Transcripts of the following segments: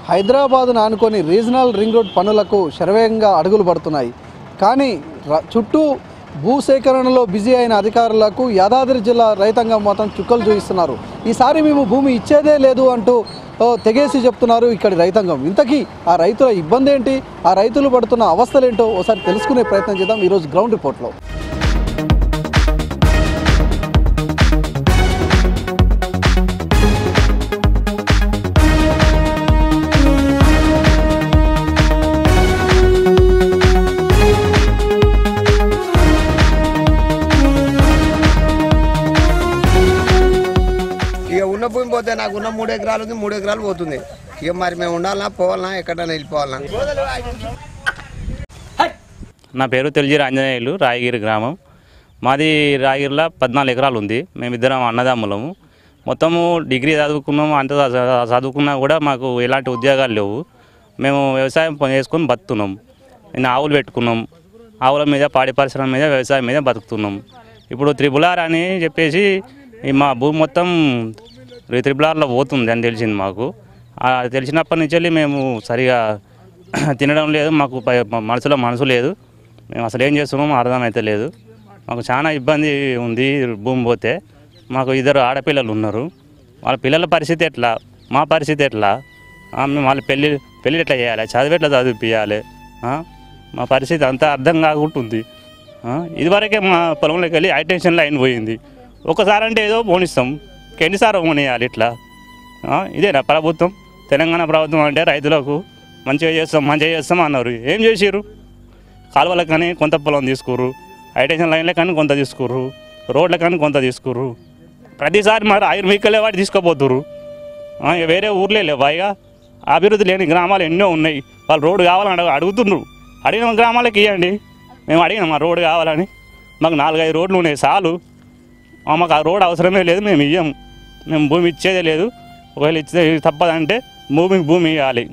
హైదరాబాద్ను ఆనుకొని regional ring road పనులకు శరవేగంగా అడుగులు పడుతున్నాయి కానీ ర- చుట్టూ భూసేకరణలో బిజీ అయిన అధికారులకు యాదాద్రి జిల్లా రైతాంగం మాత్రం చుక్కలు చూపిస్తున్నారు ఈసారి మేము భూమి ఇచ్చేదే లేదు అంటూ ఓ, తెగేసి చెప్తున్నారు ఇక్కడి రైతాంగం ఇంతకీ ఆ రైతుల ఇబ్బంది ఏంటి ఆ రైతులు పడుతున్న అవస్థలేంటో ఒకసారి తెలుసుకునే ప్రయత్నం చేద్దాం ఈరోజు గ్రౌండ్ రిపోర్ట్లో ఇక ఉన్న భూమి పోతే నాకు ఉన్న మూడు ఎకరాలు ఉంది మూడు ఎకరాలు పోతుంది ఇక మరి మేము ఉండాలన్నా పోవాలన్నా ఎక్కడైనా వెళ్ళిపోవాలన్నా నా పేరు తెలిజిరి ఆంజనేయులు రాయగిరి గ్రామం మాది రాయగిరిలో పద్నాలుగు ఎకరాలు ఉంది మేమిద్దరం అన్నదమ్ములము మొత్తము డిగ్రీ చదువుకున్నాము అంత చ- చదువుకున్నా కూడా మాకు ఎలాంటి ఉద్యోగాలు లేవు మేము వ్యవసాయం పని చేసుకొని బతుకుతున్నాం నేను ఆవులు పెట్టుకున్నాం ఆవుల మీద పాడి పరిశ్రమ మీద వ్యవసాయం మీద బతుకుతున్నాం ఇప్పుడు త్రిబుల్ ఆర్ అని చెప్పేసి ఈ మా భూమి మొత్తం త్రిబుల్ ఆర్లో పోతుంది అని తెలిసింది మాకు ఆ తెలిసినప్పటి నుంచి వెళ్ళి మేము సరిగా తినడం లేదు మాకు ప- మ- మనసులో మనసు లేదు మేము అసలు ఏం చేస్తున్నామో అర్థమైతే లేదు మాకు చాలా ఇబ్బంది ఉంది భూమి పోతే మాకు ఇద్దరు ఆడపిల్లలు ఉన్నారు వాళ్ళ పిల్లల పరిస్థితి ఎట్లా మా పరిస్థితి ఎట్లా ఆ, మేము వాళ్ళ పెళ్ళి పెళ్ళి ఎట్లా చేయాలి చదివి ఎట్లా చదివిపియాలి ఆ? మా పరిస్థితి అంతా అర్థం కాకుంటుంది ఆ? ఇదివరకే మా పొలంలోకి వెళ్ళి హైటెన్షన్ లైన్ పోయింది ఒకసారి అంటే ఏదో పోనిస్తాం ఎన్నిసార్లు పోనీయాలి ఇట్లా ఆ, ఇదేనా ప్రభుత్వం తెలంగాణ ప్రభుత్వం అంటే రైతులకు మంచిగా చేస్తాం మంచిగా చేస్తాం అన్నారు ఏం చేసిర్రు కాలువలకు కానీ కొంత పొలం తీసుకుర్రు హైటెన్షన్ లైన్లకు కానీ కొంత తీసుకుర్రు రోడ్లకు కానీ కొంత తీసుకుర్రు ప్రతిసారి మరి ఐదు మీకలే వాటి తీసుకుపోతుర్రు ఆ, ఇక వేరే ఊర్లే లేవా ఇక అభివృద్ధి లేని గ్రామాలు ఎన్నో ఉన్నాయి వాళ్ళు రోడ్డు కావాలని అడుగు అడుగుతుండ్రు అడిగిన గ్రామాలకు ఇవ్వండి మేము అడిగినాం మా రోడ్డు కావాలని మాకు నాలుగైదు రోడ్లు ఉన్నాయి చాలు ఆ, మాకు ఆ రోడ్ అవసరమే లేదు మేము ఇయ్యం మేము భూమి ఇచ్చేదే లేదు ఒకవేళ ఇచ్చే తప్పదంటే భూమికి భూమి ఇవ్వాలి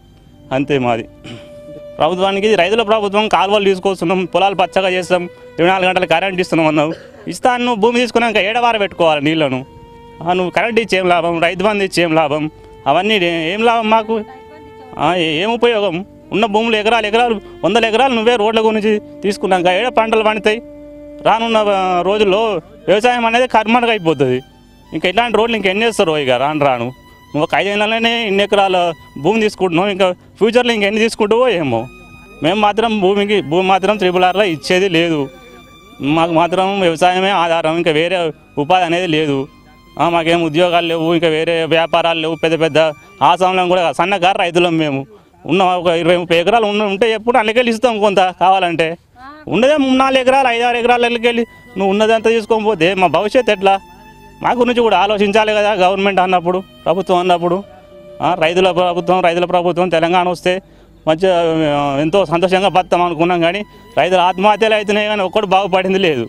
అంతే మాది ప్రభుత్వానికి ఇది రైతుల ప్రభుత్వం కాలువలు తీసుకొస్తున్నాం పొలాలు పచ్చగా చేస్తాం ఇరవై నాలుగు గంటలు కరెంట్ ఇస్తున్నాం అన్నావు ఇస్తాను నువ్వు భూమి తీసుకున్నాక ఏడవార పెట్టుకోవాలి నీళ్లను ఆ, నువ్వు కరెంట్ ఇచ్చి ఏం లాభం రైతు బంధు ఇచ్చి ఏం లాభం అవన్నీ ఏ- ఏం లాభం మాకు ఆ, ఏ- ఏం ఉపయోగం ఉన్న భూములు ఎకరాలు ఎకరాలు వందల ఎకరాలు నువ్వే రోడ్ల గురించి తీసుకున్నాక ఏడ పంటలు పండుతాయి రానున్న ఆ, రోజుల్లో వ్యవసాయం అనేది కర్మగా అయిపోతుంది ఇంకా ఇట్లాంటి రోడ్లు ఇంకా ఎన్ని వేస్తారు ఇక రాను రాను నువ్వు ఒక ఐదేళ్ళలోనే ఇన్ని ఎకరాల భూమి తీసుకుంటున్నావు ఇంకా ఫ్యూచర్లో ఇంకెన్ని తీసుకుంటావో ఏమో మేము మాత్రం భూమికి భూమి మాత్రం త్రిపుల్ ఆర్లో ఇచ్చేది లేదు మాకు మాత్రం వ్యవసాయమే ఆధారం ఇంకా వేరే ఉపాధి అనేది లేదు ఆ, మాకేం ఉద్యోగాలు లేవు ఇంకా వేరే వ్యాపారాలు లేవు పెద్ద పెద్ద ఆసాంలో కూడా సన్నకారు రైతులం మేము ఉన్న ఒక ఇరవై ముప్పై ఎకరాలు ఉన్న ఉంటే ఎప్పుడు అల్లకెళ్ళి ఇస్తాం కొంత కావాలంటే ఉన్నదే మూడు నాలుగు ఎకరాలు ఐదు ఆరు ఎకరాలు వెళ్ళి నువ్వు ఉన్నదంతా తీసుకొని పోతే మా భవిష్యత్తు ఎట్లా మా గురించి కూడా ఆలోచించాలి కదా గవర్నమెంట్ అన్నప్పుడు ప్రభుత్వం అన్నప్పుడు ఆ, రైతుల ప్రభుత్వం రైతుల ప్రభుత్వం తెలంగాణ వస్తే మంచిగా ఆ, ఎంతో సంతోషంగా బతాం అనుకున్నాం కానీ రైతుల ఆత్మహత్యలు అవుతున్నాయి కానీ ఒక్కడు బాగుపడింది లేదు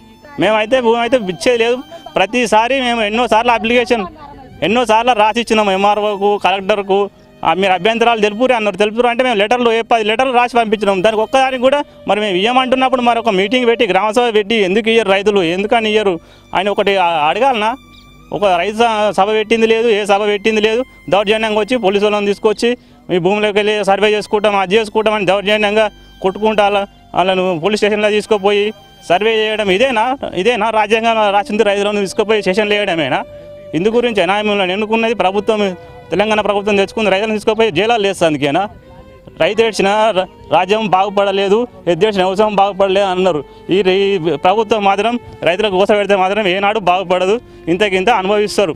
మేమైతే భూమి అయితే ఇచ్చేది లేదు ప్రతిసారి మేము ఎన్నోసార్లు అప్లికేషన్ ఎన్నోసార్లు రాసి ఇచ్చినాం ఎంఆర్ఓకు కలెక్టర్కు ఆ, మీరు అభ్యంతరాలు తెలుపురి అన్నారు తెలుపురు అంటే మేము లెటర్లు ఏ పది లెటర్లు రాసి పంపించినాం దానికి ఒక్కదానికి కూడా మరి మేము ఇవ్వమంటున్నప్పుడు మరి ఒక మీటింగ్ పెట్టి గ్రామ సభ పెట్టి ఎందుకు ఇయ్యరు రైతులు ఎందుకని ఇయ్యరు ఆయన ఒకటి ఆ- అడగాలనా ఒక రైతు స- సభ పెట్టింది లేదు ఏ సభ పెట్టింది లేదు దౌర్జన్యంగా వచ్చి పోలీసు వాళ్ళని తీసుకొచ్చి మీ భూమిలోకి వెళ్ళి సర్వే చేసుకుంటాం అది చేసుకుంటాం అని దౌర్జన్యంగా కొట్టుకుంటా వాళ్ళ వాళ్ళను పోలీస్ స్టేషన్లో తీసుకుపోయి సర్వే చేయడం ఇదేనా ఇదేనా రాజ్యాంగం రాసింది రైతులను తీసుకుపోయి స్టేషన్లో వేయడమేనా ఇందు గురించి మిమ్మల్ని ఎన్నుకున్నది ప్రభుత్వం తెలంగాణ ప్రభుత్వం తెచ్చుకుంది రైతులను తీసుకుపోయి జైలాలు వేస్తానికేనా రైతు ఏడ్చిన ర- రాజ్యం బాగుపడలేదు ఎద్దేసిన వ్యవసాయం బాగుపడలేదు అన్నారు ఈ ఈ ప్రభుత్వం మాత్రం రైతులకు గోస పెడితే మాత్రం ఏనాడు బాగుపడదు ఇంతకింత అనుభవిస్తారు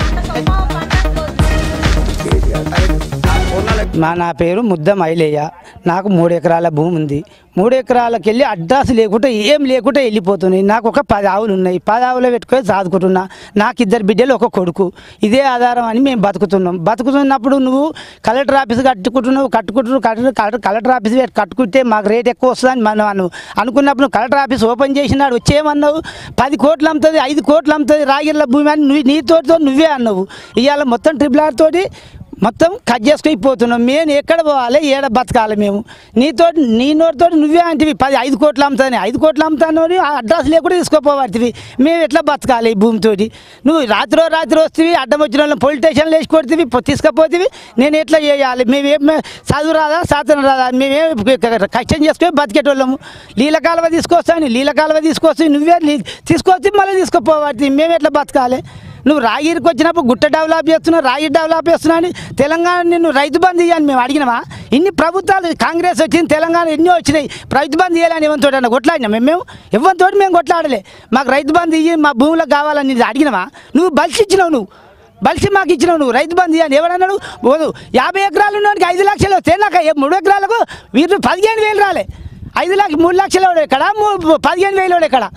మా నా పేరు ముద్ద మైలేయ నాకు మూడు ఎకరాల భూమి ఉంది మూడు ఎకరాలకు వెళ్ళి అడ్డాసు లేకుండా ఏం లేకుండా వెళ్ళిపోతున్నాయి నాకు ఒక పది ఆవులు ఉన్నాయి పది ఆవులు పెట్టుకొని సాదుకుంటున్నా నాకు ఇద్దరు బిడ్డలు ఒక కొడుకు ఇదే ఆధారం అని మేము బతుకుతున్నాం బతుకుతున్నప్పుడు నువ్వు కలెక్టర్ ఆఫీస్ కట్టుకుంటున్నావు కట్టుకుంటున్నావు కలెక్టర్ కలెక్టర్- కలెక్టర్ ఆఫీస్ పెట్టి కట్టుకుంటే మాకు రేట్ ఎక్కువ వస్తుందని మనం అను అనుకున్నప్పుడు నువ్వు కలెక్టర్ ఆఫీస్ ఓపెన్ చేసినాడు వచ్చేయమన్నావు పది కోట్లు అమ్ముతుంది ఐదు కోట్లు అమ్ముతుంది రాగిర్ల భూమి అని నువ్వు నీతోటితో నువ్వే అన్నావు ఇవాళ మొత్తం ట్రిపుల్ ఆర్ తోటి మొత్తం కట్ చేసుకుని పోతున్నాం మేము ఎక్కడ పోవాలి ఏడ బతకాలి మేము నీతో నీ నోటితో నువ్వే అంటివి పది ఐదు కోట్లు అమ్ముతాని ఐదు కోట్లు అమ్ముతాను అని ఆ అడ్రస్ లేకుండా తీసుకోపోవాడివి మేము ఎట్లా బతకాలి ఈ భూమితోటి నువ్వు రాత్రో రాత్రి వస్తేవి అడ్డం వచ్చిన వాళ్ళని పోలీస్ స్టేషన్లో వేసి కొడుతుంది తీసుకపోతేవి నేను ఎట్లా చేయాలి మేమేం చదువు రాదా సాధన రాదా మేమేం కష్టం చేసుకొని బతికేటోళ్ళము నీళ్ళ కాలువ తీసుకొస్తాను నీళ్ళ కాలువ తీసుకొస్తే నువ్వే నీ- తీసుకొచ్చి మళ్ళీ తీసుకుపోవాలి మేము ఎట్లా బతకాలి నువ్వు రాగిరికి వచ్చినప్పుడు గుట్ట డెవలప్ చేస్తున్నావు రాగి డెవలప్ చేస్తున్నావు అని తెలంగాణ నిన్ను రైతు బంధు ఇవ్వని మేము అడిగినామా ఇన్ని ప్రభుత్వాలు కాంగ్రెస్ వచ్చింది తెలంగాణ ఎన్నో వచ్చినాయి రైతు బంధు ఇవ్వాలని ఎవరితో అన్న కొట్లాడినా మేము మేము ఎవరితో మేము కొట్లాడలే మాకు రైతు బంధు ఇయ్యి మా భూములకు కావాలని ఇది అడిగినామా నువ్వు బలిసి ఇచ్చినావు నువ్వు బలిసి మాకు ఇచ్చినావు నువ్వు రైతు బంధు ఇవ్వని ఎవడన్నాడు పోదు యాభై ఎకరాలు ఉన్నవాడికి ఐదు లక్షలు వస్తే నాకు ఏ మూడు ఎకరాలకు వీరు పదిహేను వేలు రాలే ఐదు లక్షలు మూడు లక్షలు వాడు ఎక్కడ మూ- పదిహేను వేలు వాడు ఎక్కడ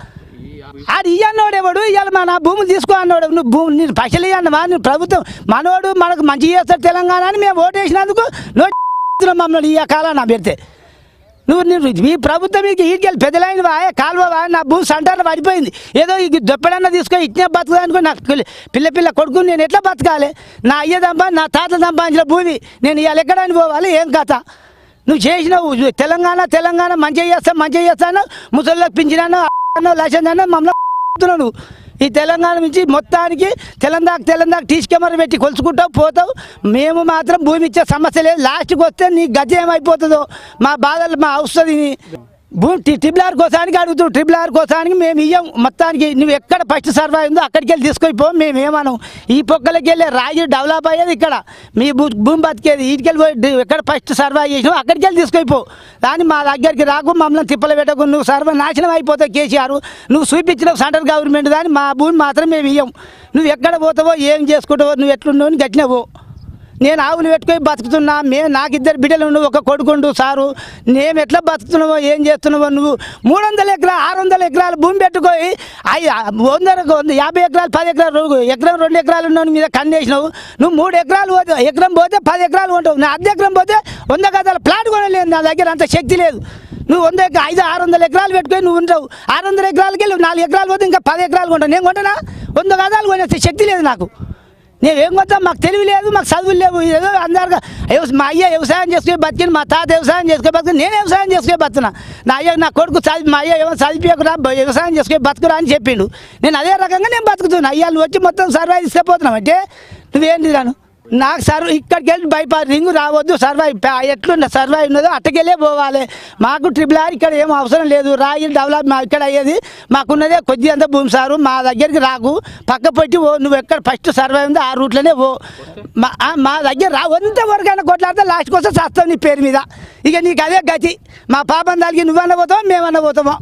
ఆడు ఇయ్యన్నోడు ఎవడు ఇవాళ మన భూములు తీసుకో అన్నాడు నువ్వు భూమి నేను పైసలు ఇవ్వన్నమా నువ్వు ప్రభుత్వం మనోడు మనకు మంచి చేస్తాడు తెలంగాణ అని మేము ఓటు వేసినందుకు నోట్ మమ్మల్ని ఈ కాలాన్ని పెడితే నువ్వు నువ్వు ఈ ప్రభుత్వం మీకు ఈడికెళ్ళి పెద్దలైన వాయ కాలువ వాయ నా భూమి సెంటర్లో పడిపోయింది ఏదో ఈ దొప్పెడన్నా తీసుకొని ఇట్నే బతుకుదా అనుకో నాకు పిల్ల- పిల్ల పిల్ల కొడుకుని నేను ఎట్లా బతకాలి నా అయ్య దంపా నా తాతల సంపాదించిన భూమి నేను ఇవాళ ఎక్కడానికి పోవాలి ఏం కథ నువ్వు చేసినావు తెలంగాణ తెలంగాణ మంచిగా చేస్తా మంచిగా చేస్తాను ముసలిలోకి పింఛనాను లక్షణాను మమ్మల్ని నువ్వు ఈ తెలంగాణ నుంచి మొత్తానికి తెలంగాణ తెలంగాణ టీస్ కెమెరా పెట్టి కొలుచుకుంటావు పోతావు మేము మాత్రం భూమి ఇచ్చే సమస్య లేదు లాస్ట్కి వస్తే నీ గతి ఏమైపోతుందో మా బాధలు మా వస్తుంది భూమి టి- ట్రిపుల్ ఆర్ కోసానికి అడుగుతావు ట్రిపుల్ ఆర్ కోసానికి మేము ఇయ్యం మొత్తానికి నువ్వు ఎక్కడ ఫస్ట్ సర్వే ఉందో అక్కడికి వెళ్ళి తీసుకొని పో మేము ఏమనం ఈ పొక్కలకి వెళ్ళి రాయి డెవలప్ అయ్యేది ఇక్కడ మీ భూ- భూమి బతికేది వీటికి పోయి డి- ఎక్కడ ఫస్ట్ సర్వే చేసినావు అక్కడికి వెళ్ళి తీసుకొని పో కానీ మా దగ్గరికి రాకు మమ్మల్ని తిప్పలు పెట్టకు నువ్వు సర్వే నాశనం అయిపోతావు కేసీఆర్ నువ్వు చూపించిన సెంట్రల్ గవర్నమెంట్ కానీ మా భూమి మాత్రం మేము ఇయ్యం నువ్వు ఎక్కడ పోతావో ఏం చేసుకుంటావో నువ్వు ఎట్లున్నావు అని గట్టినవో నేను ఆవులు పెట్టుకొని బతుకుతున్నా మేము నాకు ఇద్దరు బిడ్డలు ఉండు ఒక కొడుకుండు సారు మేము ఎట్లా బతుకుతున్నావో ఏం చేస్తున్నావో నువ్వు మూడు వందల ఎకరాలు ఆరు వందల ఎకరాలు భూమి పెట్టుకొని అయి వందల వంద యాభై ఎకరాలు పది ఎకరాలు రో- ఎకరం రెండు ఎకరాలు ఉన్నావు మీద కన్నేసినావు నువ్వు మూడు ఎకరాలు పోతే ఎకరం పోతే పది ఎకరాలు ఉంటావు నా అర్ధ ఎకరం పోతే వంద గదాల ప్లాట్ కొనలేదు నా దగ్గర అంత శక్తి లేదు నువ్వు వంద ఎకరా ఐదు ఆరు వందల ఎకరాలు పెట్టుకొని నువ్వు ఉంటావు ఆరు వందల ఎకరాలకి వెళ్ళి నాలుగు ఎకరాలు పోతే ఇంకా పది ఎకరాలు కొంటావు నేను కొంటానా వంద గదాలు కొనేస్తే శక్తి లేదు నాకు నేనేం కొంటాం మాకు తెలివి లేదు మాకు చదువులు లేవు ఏదో అందరుగా వ్యవస- మా అయ్య వ్యవసాయం చేసుకుని బతికిన మా తాత వ్యవసాయం చేసుకుని బతికిన నేను వ్యవసాయం చేసుకుని బతున్నా నా అయ్య నా కొడుకు చదివి మా అయ్య ఏమో చదివిపోకురా బ- వ్యవసాయం చేసుకుని బతుకురా అని చెప్పిండు నేను అదే రకంగా నేను బతుకుతున్నా అయ్యా నువ్వు వచ్చి మొత్తం సర్వే తీసుకుపోతున్నావు అంటే నువ్వేంటి రాను నాకు సర్వ ఇక్కడికి వెళ్ళి బైపాస్ రింగు రావద్దు సర్వై ఎట్లున్న సర్వై ఉన్నదో అట్టకెళ్ళే పోవాలి మాకు ట్రిపుల్ ఆర్ ఇక్కడ ఏం అవసరం లేదు రాయి డెవలప్ మా ఇక్కడ అయ్యేది మాకున్నదే కొద్ది అంత భూమి సారు మా దగ్గరికి రాకు పక్క పెట్టి ఓ నువ్వు ఎక్కడ ఫస్ట్ సర్వే ఉందో ఆ రూట్లోనే ఓ మా ఆ, మా దగ్గర రా ఎంత వరకైనా కొట్లాడితే లాస్ట్కి వస్తే చేస్తావు నీ పేరు మీద ఇక నీకు అదే గతి మా పాపం దానికి నువ్వన్న పోతావో మేమన్నా పోతామో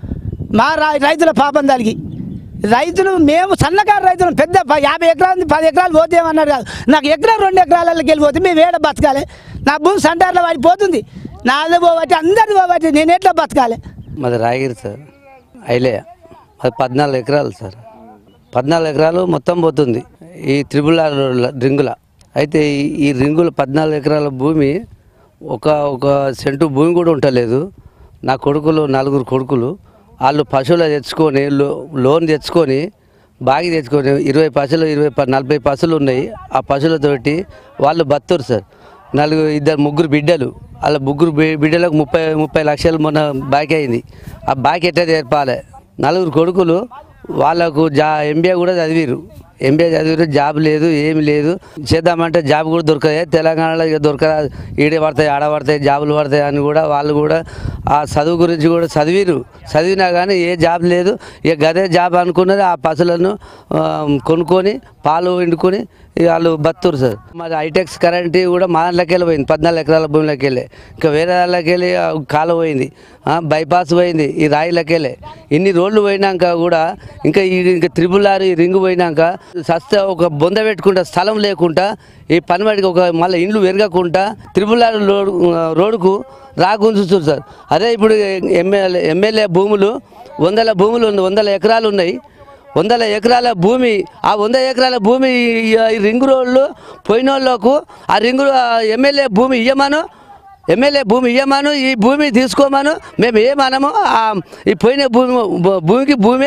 మా రా రైతుల పాపం దానికి రైతులు మేము సన్నకారు రైతులు పెద్ద ప- యాభై ఎకరాలు పది ఎకరాలు పోతేమన్నారు కాదు నాకు ఎకరం రెండు ఎకరాలకి వెళ్ళిపోతే మేము ఏడ బతకాలి నా భూమి సెంటర్లో పడిపోతుంది నాది పోబట్టి అందరిది పోబట్టి నేను ఎట్లా బతకాలి మాది రాగిరి సార్ ఐలే అది పద్నాలుగు ఎకరాలు సార్ పద్నాలుగు ఎకరాలు మొత్తం పోతుంది ఈ త్రిబుల్ ఆర్ రింగుల అయితే ఈ- ఈ రింగుల పద్నాలుగు ఎకరాల భూమి ఒక ఒక సెంటు భూమి కూడా ఉండలేదు నా కొడుకులు నలుగురు కొడుకులు వాళ్ళు పశువులు తెచ్చుకొని లో లోన్ తెచ్చుకొని బాగి తెచ్చుకొని ఇరవై పశువులు ఇరవై ప- నలభై పశువులు ఉన్నాయి ఆ పశువులతోటి వాళ్ళు బతురు సార్ నలుగురు ఇద్దరు ముగ్గురు బిడ్డలు వాళ్ళ ముగ్గురు బి- బిడ్డలకు ముప్పై ముప్పై లక్షలు మొన్న బాకీ అయింది ఆ బాకీ ఎట్లా తీర్పాలి నలుగురు కొడుకులు వాళ్ళకు జా ఎంబీఏ కూడా చదివారు ఎంబీఏ చదివారు జాబ్ లేదు ఏమి లేదు చేద్దామంటే జాబ్ కూడా దొరకదు తెలంగాణలో ఇక దొరకదా ఈడే పడతాయి ఆడ పడతాయి జాబులు పడతాయి అని కూడా వాళ్ళు కూడా ఆ చదువు గురించి కూడా చదివిరు చదివినా కానీ ఏ జాబ్ లేదు ఇక గదే జాబ్ అనుకున్నది ఆ పశువులను ఆ, కొనుక్కొని పాలు వండుకొని ఇక వాళ్ళు బతురు సార్ మాది హైటెక్స్ కరెంట్ కూడా మా దాంట్లోకి వెళ్ళి పోయింది పద్నాలుగు ఎకరాల భూమిలోకి వెళ్ళి ఇంకా వేరే దాంట్లోకి వెళ్ళి ఆ కాలువ పోయింది ఆ, బైపాస్ పోయింది ఈ రాయిలోకి వెళ్ళి ఇన్ని రోడ్లు పోయినాక కూడా ఇంకా ఈ ఇంకా త్రిబుల్ ఆర్ ఈ రింగు పోయినాక సస్తే ఒక బొంద పెట్టుకుంటా స్థలం లేకుండా ఈ పనివాడికి ఒక మళ్ళీ ఇండ్లు పెరగకుండా త్రిబుల్ ఆర్ రోడ్ రోడ్డుకు రాకుంచుతుంది సార్ అదే ఇప్పుడు ఎమ్మెల్యే ఎమ్మెల్యే భూములు వందల భూములు ఉన్నాయి వందల ఎకరాలు ఉన్నాయి వందల ఎకరాల భూమి ఆ వంద ఎకరాల భూమి ఈ- ఈ రింగ్ రోడ్లు పోయిన వాళ్ళకు ఆ రింగు ఆ ఎమ్మెల్యే భూమి ఇయ్యమను ఎమ్మెల్యే భూమి ఇయ్యమను ఈ భూమి తీసుకోమను మేము ఏమనము ఆ ఈ పోయిన భూమి భూమికి భూమి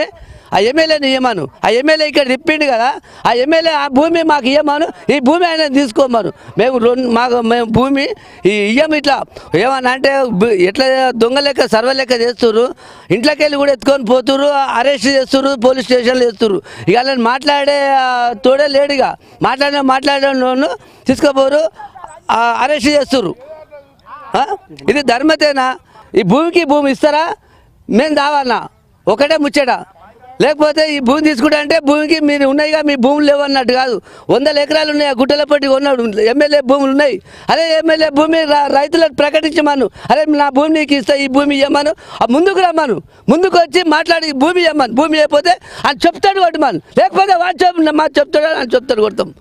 ఆ ఎమ్మెల్యేని ఇవ్వమను ఆ ఎమ్మెల్యే ఇక్కడ తిప్పిండు కదా ఆ ఎమ్మెల్యే ఆ భూమి మాకు ఇవ్వమను ఈ భూమి ఆయన తీసుకోమను మేము రెండు మాకు మేము భూమి ఈ ఇయ్యం ఇట్లా ఏమన్నా అంటే బ- ఎట్లా దొంగ లెక్క సర్వ లెక్క చేస్తుర్రు ఇంట్లోకి వెళ్ళి కూడా ఎత్తుకొని పోతుర్రు అరెస్ట్ చేస్తుర్రు పోలీస్ స్టేషన్లో వేస్తుర్రు ఇక వాళ్ళని మాట్లాడే ఆ, తోడే లేడుగా మాట్లాడిన మాట్లాడే తీసుకుపోరు అరెస్ట్ చేస్తుర్రు ఆ? ఇది ధర్మతేనా ఈ భూమికి భూమి ఇస్తారా మేము దావాలనా ఒకటే ముచ్చట లేకపోతే ఈ భూమి తీసుకుంటా అంటే భూమికి మీరు ఉన్నాయిగా మీ భూములు లేవు అన్నట్టు కాదు వందల ఎకరాలు ఉన్నాయి ఆ గుట్టల పట్టి కొన్నాడు ఎమ్మెల్యే భూములు ఉన్నాయి అదే ఎమ్మెల్యే భూమి రా- రైతులకు ప్రకటించమను అరే నా భూమి నీకు ఇస్తా ఈ భూమి ఇవ్వమను ఆ ముందుకు రమ్మను ముందుకు వచ్చి మాట్లాడి ఈ భూమి ఇవ్వమను భూమి అయిపోతే అని చెప్తాడు కొట్టమను లేకపోతే వాడు చెప్పు మా చెప్తాడు అని చెప్తాడు కొడతాం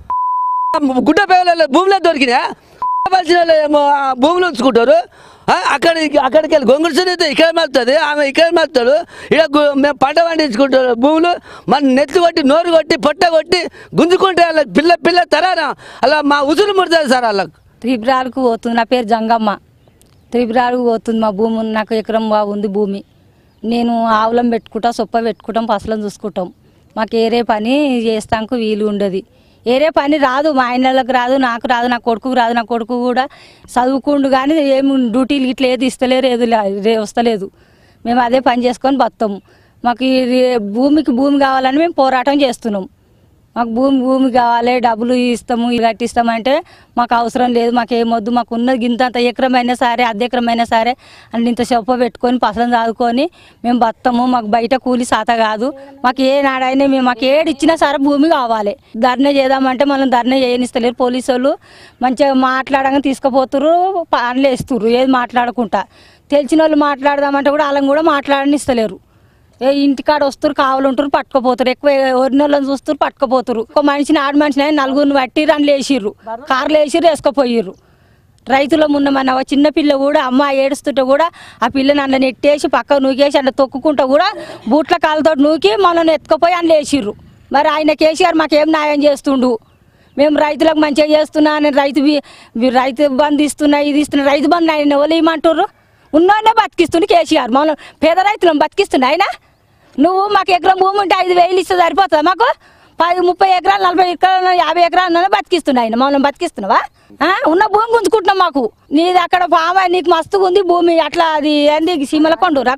గుడ్డ పేదల భూమిలో దొరికినా కావాల్సిన వాళ్ళు ఏమో ఆ భూములు ఉంచుకుంటారు ఆ, అక్కడ అక్కడికి వెళ్ళి గొంగుడు సునీత ఇక్కడ మలుతుంది ఆమె ఇక్కడ మలుతాడు ఇక్కడ గు- మేము పంట పండించుకుంటారు భూములు మన నెత్తి కొట్టి నోరు కొట్టి పొట్ట కొట్టి గుంజుకుంటే వాళ్ళకి పిల్ల పిల్ల తరానా అలా మా ఉసురు ముడుతుంది సార్ వాళ్ళకి త్రిపురాలకు పోతుంది నా పేరు జంగమ్మ త్రిపురాలకు పోతుంది మా భూమి ఉంది. నాకు ఎకరం బాగుంది భూమి నేను ఆవులం పెట్టుకుంటా సొప్ప పెట్టుకుంటాం పసలం చూసుకుంటాం మాకు ఏరే పని చేస్తానికి వీలు ఉండదు ఏరే పని రాదు మా ఆయనలకు రాదు నాకు రాదు నా కొడుకుకు రాదు నా కొడుకు కూడా చదువుకుండు కానీ ఏమి డ్యూటీలు ఇట్లా ఏది ఇస్తలేరు ఏది లే- రే- వస్తలేదు మేము అదే పని చేసుకొని బతాము మాకు ఈ రే- భూమికి భూమి కావాలని మేము పోరాటం చేస్తున్నాం మాకు భూమి భూమి కావాలి డబ్బులు ఇస్తాము ఇది కట్టిస్తామంటే మాకు అవసరం లేదు మాకు ఏమొద్దు మాకు ఉన్నది గింత అంత ఎకరమైనా సరే అర్ధ ఎకరమైనా సరే అని ఇంత చెప్ప పెట్టుకొని పసలం చదువుకొని మేము బతాము మాకు బయట కూలి సాత కాదు మాకు ఏ నాడైనా మేము మాకు ఏడు ఇచ్చినా సరే భూమి కావాలి ధర్నా చేద్దామంటే మనం ధర్నా చేయనిస్తలేరు పోలీసు వాళ్ళు మంచిగా మాట్లాడగా తీసుకుపోతురు పనులు వేస్తుర్రు ఏది మాట్లాడకుండా తెలిసిన వాళ్ళు మాట్లాడదామంటే కూడా వాళ్ళని కూడా మాట్లాడనిస్తలేరు ఏ ఇంటికాడ వస్తారు కావాలి ఉంటారు పట్టుకుపోతారు ఎక్కువ ఒరినోళ్ళని చూస్తారు పట్టుకుపోతారు ఒక మనిషిని ఆడ మనిషిని అయినా నలుగురిని పట్టి రన్లు వేసిర్రు కార్లు వేసిర్రు వేసుకుపోయిర్రు రైతుల ఉన్న మన చిన్న పిల్ల కూడా అమ్మ ఏడుస్తుంటే కూడా ఆ పిల్లని అందులో నెట్టేసి పక్క నూకేసి అందులో తొక్కుకుంటూ కూడా బూట్ల కాళ్ళతో నూకి మనల్ని ఎత్తుకుపోయి అందులో వేసిర్రు మరి ఆయన కేసీఆర్ మాకేం న్యాయం చేస్తుండు మేము రైతులకు మంచిగా చేస్తున్నా నేను రైతు బి- బి- రైతు బంధు ఇస్తున్నా ఇది ఇస్తున్నా రైతు బంధు ఆయన ఎవరు ఇవ్వమంటారు ఉన్నోనే బతికిస్తుండు కేసీఆర్ మనం పేద రైతులను బతికిస్తుండు ఆయన నువ్వు మాకు ఎకరం భూమి ఉంటే ఐదు వేలు ఇస్తే సరిపోతుందా మాకు పది ముప్పై ఎకరాలు నలభై ఎకరాలు యాభై ఎకరాలు బతికిస్తుండే ఆయన మమ్మల్ని బతికిస్తున్నావా ఆ? ఉన్న భూమి గుంజుకుంటున్నాం మాకు నీది అక్కడ పామ నీకు మస్తుగా ఉంది భూమి అట్లా అది ఏంది సీమల కొండూరు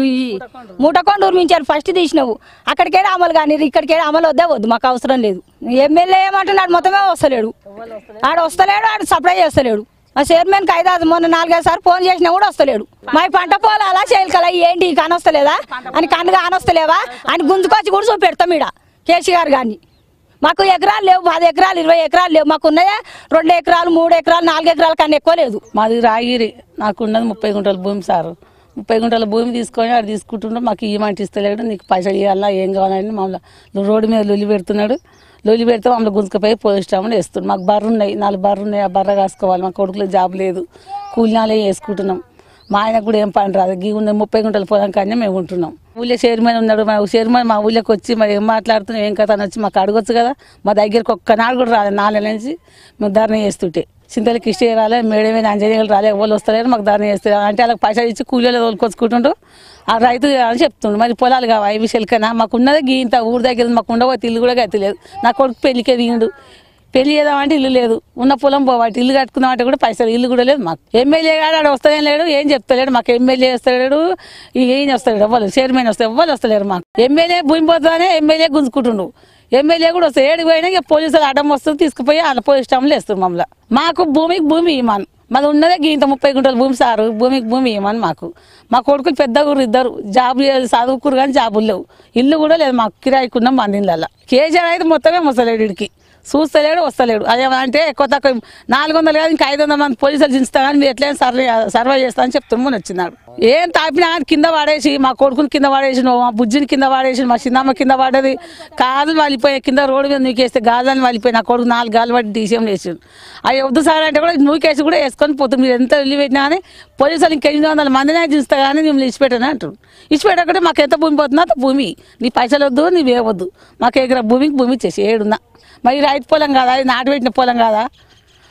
మూట కొండూరు మించారు ఫస్ట్ తీసినావు అక్కడికేడా అమలు కానీ ఇక్కడికేడా అమలు వద్దే వద్దు మాకు అవసరం లేదు ఎమ్మెల్యే ఏమంటున్నాడు మొత్తమే వస్తలేడు ఆడు వస్తలేడు ఆడు సప్లై చేస్తలేడు మా చైర్మన్ ఐదారు మొన్న నాలుగైదు సార్లు ఫోన్ చేసినా కూడా వస్తలేడు మా పంట పొలాలా చేయగల ఏంటి కానొస్తలేదా అని కన్ను కానొస్తలేవా అని గుంజుకొచ్చి కూడా చూపెడతాం ఈడ కేసీఆర్ గారిని మాకు ఎకరాలు లేవు పది ఎకరాలు ఇరవై ఎకరాలు లేవు మాకు ఉన్నాయా రెండు ఎకరాలు మూడు ఎకరాలు నాలుగు ఎకరాల కన్నా ఎక్కువ లేదు మాది రాగిరి నాకు ఉన్నది ముప్పై గుంటల భూమి సారు ముప్పై గుంటల భూమి తీసుకొని ఆడు తీసుకుంటుంటే మాకు ఇవ్వమంటే ఇస్తలేడు నీకు పైసలు ఇవ్వాలా ఏం కావాలని మమ్మల్ని రోడ్డు మీద లొల్లి పెడుతున్నాడు లొల్లి పెడితే మమ్మల్ని గుంజుకపోయి పోలీస్ స్టేషన్ వేస్తున్నాడు మాకు బర్రు ఉన్నాయి నాలుగు బర్రు ఉన్నాయి ఆ బర్ర కాసుకోవాలి మా కొడుకులో జాబ్ లేదు కూలినాలే వేసుకుంటున్నాం మా ఆయనకు కూడా ఏం పని రాదు గీ ఉన్న ముప్పై గుంటల పొలం కానీ మేము ఉంటున్నాం ఊళ్ళో చైర్మన్ ఉన్నాడు మా చైర్మన్ మా ఊళ్ళోకి వచ్చి మరి ఏం మాట్లాడుతున్నాం ఏం కథ అని వచ్చి మాకు అడగొచ్చు కదా మా దగ్గరికి ఒక్కనాడు కూడా రాలేదు నాలుగు నెలల నుంచి మేము ధర్నా చేస్తుంటే చింతలకి ఇష్ట రాలే మేడమే అంజనీయులు రాలే ఎవరు వస్తలేరు మాకు ధర్నా చేస్తారు అంటే వాళ్ళకి పైసలు ఇచ్చి కూలీలో తోలుకొచ్చుకుంటుండ్రు ఆ రైతు అని చెప్తుండ్రు మరి పొలాలు కావా ఇవి చెలకనా మాకు ఉన్నది గీ ఇంత ఊరి దగ్గర మాకు ఉండబోతే ఇల్లు కూడా గతిలేదు నా కొడుకు పెళ్లికే దిగిండు పెళ్లి చేద్దామంటే ఇల్లు లేదు ఉన్న పొలం పోవాటి ఇల్లు కట్టుకుందామంటే కూడా పైసలు ఇల్లు కూడా లేదు మాకు ఎమ్మెల్యే గాడు ఆడ వస్తలేం లేడు ఏం చెప్తలేడు మాకు ఎమ్మెల్యే వస్తలేడు ఈ ఏం వస్తలేడు ఎవ్వరు చైర్మన్ వస్తే ఎవ్వరు వస్తలేరు మాకు ఎమ్మెల్యే భూమి పోతానే ఎమ్మెల్యే గుంజుకుంటుండు ఎమ్మెల్యే కూడా వస్తే ఏడు పోయినా ఇక పోలీసులు అడ్డం వస్తుంది తీసుకుపోయి వాళ్ళ పోలీస్ స్టాంప్లు వేస్తారు మమ్మల్ని మాకు భూమికి భూమి ఇవ్వమని మాది ఉన్నదే ఇంత ముప్పై గుంటల భూమి సారు భూమికి భూమి ఇవ్వమని మాకు మా కొడుకులు పెద్ద ఊరు ఇద్దరు జాబు చదువుకురు కానీ జాబులు లేవు ఇల్లు కూడా లేదు మాకు కిరాయికున్నాం మంది ఇళ్ళల్లో కేజీఆర్ అయితే మొత్తమే మొసలేడు ఇడికి చూస్తలేడు వస్తలేడు అదేమంటే ఎక్కువ తక్కువ నాలుగు వందలు కాదు ఇంకా ఐదు వందల మంది పోలీసులు దించుతా కానీ మీరు ఎట్లయినా సర్వే సర్వే చేస్తా అని చెప్తున్నాము వచ్చినాడు ఏం తాపినా కానీ కింద పడేసి మా కొడుకుని కింద పడేసి మా బుజ్జిని కింద పడేసి మా చిన్నమ్మ కింద పడేది గాజులు వాలిపోయి కింద రోడ్డు మీద నూకేస్తే గాజులని వాలిపోయి నా కొడుకు నాలుగు గాలు పట్టి డీసీఎం వేసాడు అవి వద్దు సార్ అంటే కూడా నూకేసి కూడా వేసుకొని పోతుంది మీరు ఎంత వెళ్ళి పెట్టినా కానీ పోలీసులు ఇంకా ఎనిమిది వందల మందినే దించుతా కానీ మేము ఇచ్చిపెట్టాను అంటారు ఇచ్చిపెట్టకుంటే మాకు ఎంత భూమి పోతుందో అంత భూమి నీ పైసలు వద్దు నీ వేయవద్దు మాకు ఎకరా భూమికి భూమి ఇచ్చేసి ఏడున్నా మరి రైతు పొలం కాదా ఇది నాటు పెట్టిన పొలం కాదా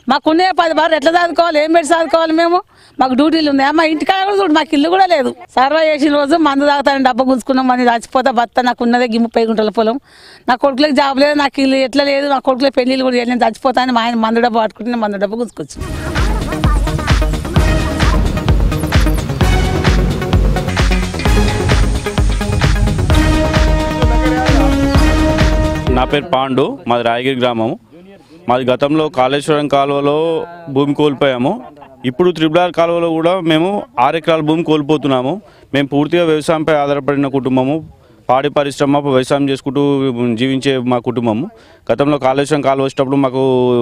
మాకున్నే పది బారు ఎట్లా చదువుకోవాలి ఏం పెట్టి చదువుకోవాలి మేము మాకు డ్యూటీలు ఉన్నాయా మా ఇంటికాడ కూడా చూడు మాకు ఇల్లు కూడా లేదు సర్వే చేసిన రోజు మందు తాగుతాను డబ్బా గుంజుకున్నాం మంది చచ్చిపోతా భర్త నాకు ఉన్నదే గి ముప్పై గుంటల పొలం నా కొడుకులకు జాబ్ లేదు నాకు ఇల్లు ఎట్లా లేదు నా కొడుకుల పెళ్ళిళ్ళు కూడా నేను చచ్చిపోతాను మా ఆయన మందు డబ్బా పట్టుకుంటే నేను మందు డబ్బా గుంజుకొచ్చు నా పేరు పాండు మాది రాయగిరి గ్రామము మాది గతంలో కాళేశ్వరం కాలువలో భూమి కోల్పోయాము ఇప్పుడు త్రిబులార్ కాలువలో కూడా మేము ఆరు ఎకరాల భూమి కోల్పోతున్నాము మేము పూర్తిగా వ్యవసాయంపై ఆధారపడిన కుటుంబము పాడి పరిశ్రమ వ్యవసాయం చేసుకుంటూ జీవించే మా కుటుంబము గతంలో కాళేశ్వరం కాలువ వచ్చేటప్పుడు మాకు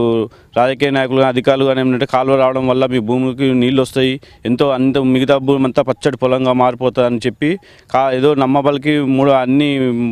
రాజకీయ నాయకులు కానీ అధికారులు కానీ ఏమంటే కాలువ రావడం వల్ల మీ భూమికి నీళ్ళు వస్తాయి ఎంతో అంత మిగతా భూమి అంతా పచ్చడి పొలంగా మారిపోతుంది అని చెప్పి కా ఏదో నమ్మబలికి మూడు అన్ని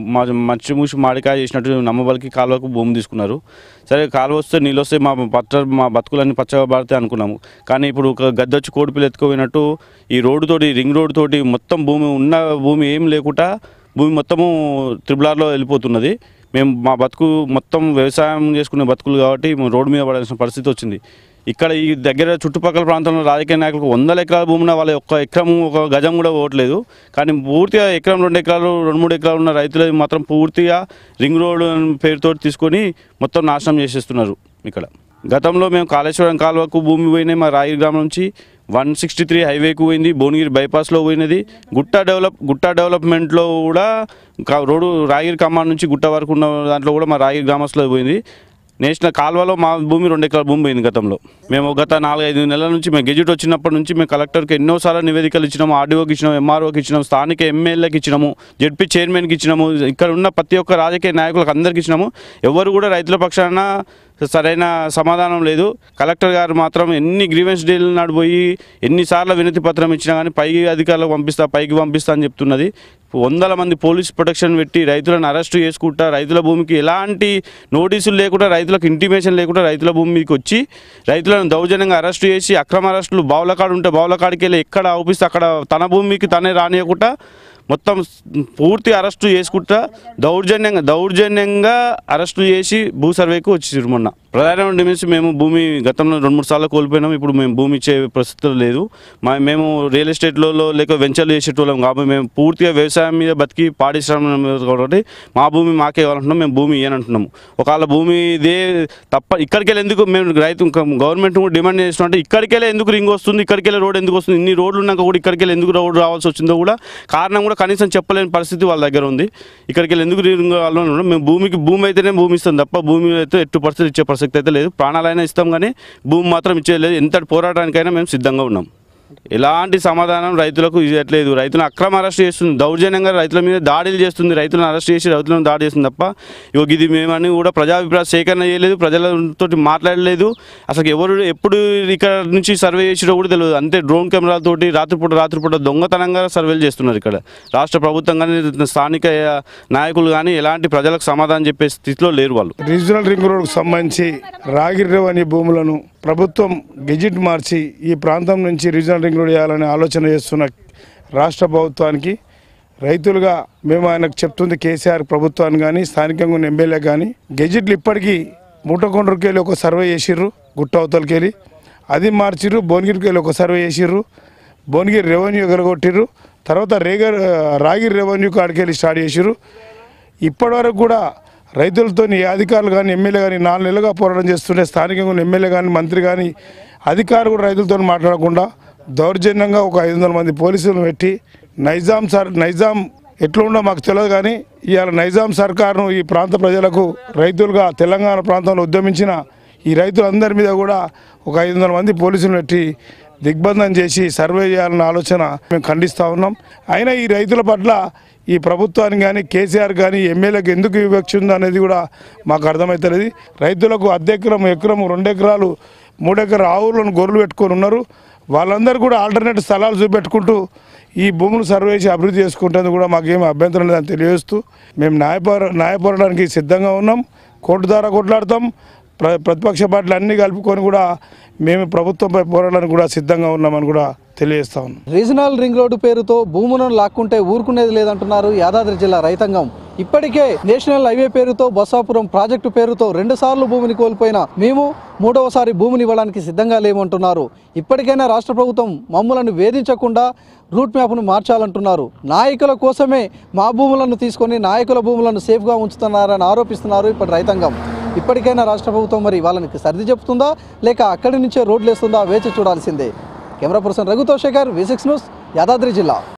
మచ్చి మూసి మాడికాయ చేసినట్టు నమ్మబలికి కాలువకు భూమి తీసుకున్నారు సరే కాలువ వస్తే నీళ్ళు వస్తే మా పచ్చ మా బతుకులన్నీ పచ్చగా పారితే అనుకున్నాము కానీ ఇప్పుడు ఒక గద్దొచ్చి కోడిపిల్ల ఎత్తుకుపోయినట్టు ఈ రోడ్డు తోటి రింగ్ రోడ్డు తోటి మొత్తం భూమి ఉన్న భూమి ఏం లేకుండా భూమి మొత్తము త్రిబులార్లో వెళ్ళిపోతున్నది మేము మా బతుకు మొత్తం వ్యవసాయం చేసుకునే బతుకులు కాబట్టి మేము రోడ్డు మీద పడాల్సిన పరిస్థితి వచ్చింది ఇక్కడ ఈ దగ్గర చుట్టుపక్కల ప్రాంతంలో రాజకీయ నాయకులకు వందల ఎకరాల భూమిన వాళ్ళ ఒక్క ఎకరం ఒక గజం కూడా పోవట్లేదు కానీ పూర్తిగా ఎకరం రెండు ఎకరాలు రెండు మూడు ఎకరాలు ఉన్న రైతులు మాత్రం పూర్తిగా రింగ్ రోడ్ పేరుతో తీసుకొని మొత్తం నాశనం చేసేస్తున్నారు ఇక్కడ గతంలో మేము కాళేశ్వరం కాలువకు భూమి పోయినాయి మా రాయి గ్రామం నుంచి వన్ సిక్స్టీ త్రీ హైవేకు పోయింది భువనగిరి బైపాస్లో పోయినది గుట్ట డెవలప్ గుట్ట డెవలప్మెంట్లో కూడా కా- రోడ్డు రాగిరి కమాన్ నుంచి గుట్ట వరకు ఉన్న దాంట్లో కూడా మా రాగిరి గ్రామస్లో పోయింది నేషనల్ కాల్వలో మా భూమి రెండు ఎకరాల భూమి పోయింది గతంలో మేము గత నాలుగైదు నెలల నుంచి మేము గెజిట్ వచ్చినప్పటి నుంచి మేము కలెక్టర్కి ఎన్నోసార్లు నివేదికలు ఇచ్చినాము ఆర్డీఓకి ఇచ్చినాము ఎంఆర్ఓకి ఇచ్చినాము స్థానిక ఎమ్మెల్యేకి ఇచ్చినాము జడ్పీ చైర్మన్కి ఇచ్చినాము ఇక్కడ ఉన్న ప్రతి ఒక్క రాజకీయ నాయకులకు అందరికి ఇచ్చినాము ఎవరు కూడా రైతుల పక్షాన సరైన సమాధానం లేదు కలెక్టర్ గారు మాత్రం ఎన్ని గ్రీవెన్స్ డీల్ నాడు పోయి ఎన్నిసార్లు వినతి పత్రం ఇచ్చినా కానీ పై అధికారులకు పంపిస్తా పైకి పంపిస్తా అని చెప్తున్నది వందల మంది పోలీస్ ప్రొటెక్షన్ పెట్టి రైతులను అరెస్ట్ చేసుకుంటా రైతుల భూమికి ఎలాంటి నోటీసులు లేకుండా రైతులకు ఇంటిమేషన్ లేకుండా రైతుల భూమి మీదకి వచ్చి రైతులను దౌర్జన్యంగా అరెస్ట్ చేసి అక్రమ అరెస్టులు బావులకాడు ఉంటే బావులకాడికి వెళ్ళి ఎక్కడ ఆపిస్తే అక్కడ తన భూమికి తనే రానియకుండా మొత్తం పూర్తి అరెస్టు చేసుకుంటా దౌర్జన్యంగా దౌర్జన్యంగా అరెస్టు చేసి భూ సర్వేకు వచ్చేసారు మొన్న ప్రధానమైన డిమెన్స్ మేము భూమి గతంలో రెండు మూడు సార్లు కోల్పోయినాం ఇప్పుడు మేము భూమి ఇచ్చే పరిస్థితులు లేదు మా మేము రియల్ ఎస్టేట్లో లేక వెంచర్లు చేసేటోళ్ళం కాబట్టి మేము పూర్తిగా వ్యవసాయం మీద బతికి పాడిశ్రమ మీద కాబట్టి మా భూమి మాకే కావాలంటున్నాం మేము భూమి ఇయ్యనంటున్నాము ఒకవేళ భూమి ఇదే తప్ప ఇక్కడికి వెళ్ళి ఎందుకు మేము రైతు గవర్నమెంట్ కూడా డిమాండ్ చేస్తున్నాం అంటే ఇక్కడికి వెళ్ళి ఎందుకు రింగ్ వస్తుంది ఇక్కడికి వెళ్ళి రోడ్ ఎందుకు వస్తుంది ఇన్ని రోడ్లు ఉన్నాక కూడా ఇక్కడికి వెళ్ళి ఎందుకు రోడ్ రావాల్సి వచ్చిందో కూడా కారణం కూడా కనీసం చెప్పలేని పరిస్థితి వాళ్ళ దగ్గర ఉంది ఇక్కడికి వెళ్ళి ఎందుకు రింగ్ రావాలని ఉన్నాం. మేము భూమికి భూమి అయితేనే భూమి ఇస్తాం తప్ప భూమి అయితే ఎట్టు పరిస్థితి ఇచ్చే ప్రసక్తి అయితే లేదు ప్రాణాలైనా ఇస్తాం కానీ భూమి మాత్రం ఇచ్చేది లేదు ఎంతటి పోరాటానికైనా మేము సిద్ధంగా ఉన్నాం ఎలాంటి సమాధానం రైతులకు ఇవ్వట్లేదు రైతులను అక్రమ అరెస్ట్ చేస్తుంది దౌర్జన్యంగా రైతుల మీద దాడులు చేస్తుంది రైతులను అరెస్ట్ చేసి రైతులను దాడి చేస్తుంది తప్ప ఇగో ఇది మేమని కూడా ప్రజాభిప్రాయ సేకరణ చేయలేదు ప్రజలతో మాట్లాడలేదు అసలు ఎవరు ఎప్పుడు ఇక్కడ నుంచి సర్వే చేసిరో కూడా తెలియదు అంతే డ్రోన్ కెమెరాలతోటి రాత్రిపూట రాత్రిపూట దొంగతనంగా సర్వేలు చేస్తున్నారు ఇక్కడ రాష్ట్ర ప్రభుత్వం కానీ స్థానిక నాయకులు కానీ ఎలాంటి ప్రజలకు సమాధానం చెప్పే స్థితిలో లేరు వాళ్ళు రీజనల్ రింగ్ రోడ్కు సంబంధించి రాగిరి రెవెన్యూ భూములను ప్రభుత్వం గెజిట్ మార్చి ఈ ప్రాంతం నుంచి రీజనల్ రింగ్ రోడ్ చేయాలనే ఆలోచన చేస్తున్న రాష్ట్ర ప్రభుత్వానికి రైతులుగా మేము ఆయనకు చెప్తుంది కేసీఆర్ ప్రభుత్వాన్ని కానీ స్థానికంగా ఉన్న ఎమ్మెల్యే కానీ గెజిట్లు ఇప్పటికీ మూటకొండరికి వెళ్ళి ఒక సర్వే చేసిర్రు గుట్ట అవతలకి వెళ్ళి అది మార్చిర్రు భువనగిరికి వెళ్ళి ఒక సర్వే చేసిర్రు భువనగిరి రెవెన్యూ ఎగరగొట్టిర్రు తర్వాత రేగర్ రాగిరి రెవెన్యూ కాడికి వెళ్ళి స్టార్ట్ చేసిర్రు ఇప్పటివరకు కూడా రైతులతో ఏ అధికారులు కానీ ఎమ్మెల్యే కానీ నాలుగు నెలలుగా పోరాటం చేస్తుంటే స్థానికంగా ఉన్న ఎమ్మెల్యే కానీ మంత్రి కానీ అధికారులు కూడా రైతులతో మాట్లాడకుండా దౌర్జన్యంగా ఒక ఐదు వందల మంది పోలీసులను పెట్టి నైజాం సార్ నైజాం ఎట్లుండో మాకు తెలియదు కానీ ఇవాళ నైజాం సర్కారును ఈ ప్రాంత ప్రజలకు రైతులుగా తెలంగాణ ప్రాంతంలో ఉద్యమించిన ఈ రైతులందరి మీద కూడా ఒక ఐదు వందల మంది పోలీసులు పెట్టి దిగ్బంధం చేసి సర్వే చేయాలన్న ఆలోచన మేము ఖండిస్తూ ఉన్నాం అయినా ఈ రైతుల పట్ల ఈ ప్రభుత్వానికి కానీ కేసీఆర్ కానీ ఎమ్మెల్యేకి ఎందుకు వివక్ష ఉందో అనేది కూడా మాకు అర్థమవుతలేదు రైతులకు అర్ధ ఎకరం ఎకరం రెండు ఎకరాలు మూడు ఎకరా ఆవులను గొర్రెలు పెట్టుకొని ఉన్నారు వాళ్ళందరూ కూడా ఆల్టర్నేట్ స్థలాలు చూపెట్టుకుంటూ ఈ భూములు సర్వే చేసి అభివృద్ధి చేసుకుంటేందుకు కూడా మాకేం అభ్యంతరం లేదని తెలియజేస్తూ మేము న్యాయపోరా న్యాయపోరాటానికి సిద్ధంగా ఉన్నాం కోర్టు ద్వారా కొట్లాడతాం ప్ర ప్రతిపక్ష పార్టీలు అన్నీ కలుపుకొని కూడా మేము ప్రభుత్వంపై పోరాడడానికి కూడా సిద్ధంగా ఉన్నామని కూడా తెలియజేస్తా ఉన్నాం రీజనల్ రింగ్ రోడ్డు పేరుతో భూములను లాక్కుంటే ఊరుకునేది లేదంటున్నారు యాదాద్రి జిల్లా రైతాంగం ఇప్పటికే నేషనల్ హైవే పేరుతో బొస్సాపురం ప్రాజెక్టు పేరుతో రెండు సార్లు భూమిని కోల్పోయిన మేము మూడవసారి భూమిని ఇవ్వడానికి సిద్ధంగా లేమంటున్నారు ఇప్పటికైనా రాష్ట్ర ప్రభుత్వం మమ్మలను వేధించకుండా రూట్ మ్యాప్ను మార్చాలంటున్నారు నాయకుల కోసమే మా భూములను తీసుకొని నాయకుల భూములను సేఫ్గా ఉంచుతున్నారని ఆరోపిస్తున్నారు ఇప్పటి రైతాంగం ఇప్పటికైనా రాష్ట్ర ప్రభుత్వం మరి వాళ్ళకి సర్ది చెప్తుందా లేక అక్కడి నుంచే రోడ్లు వేస్తుందా వేచి చూడాల్సిందే కెమెరా పర్సన్ రఘుతో Shekhar V six news Yadadri జిల్లా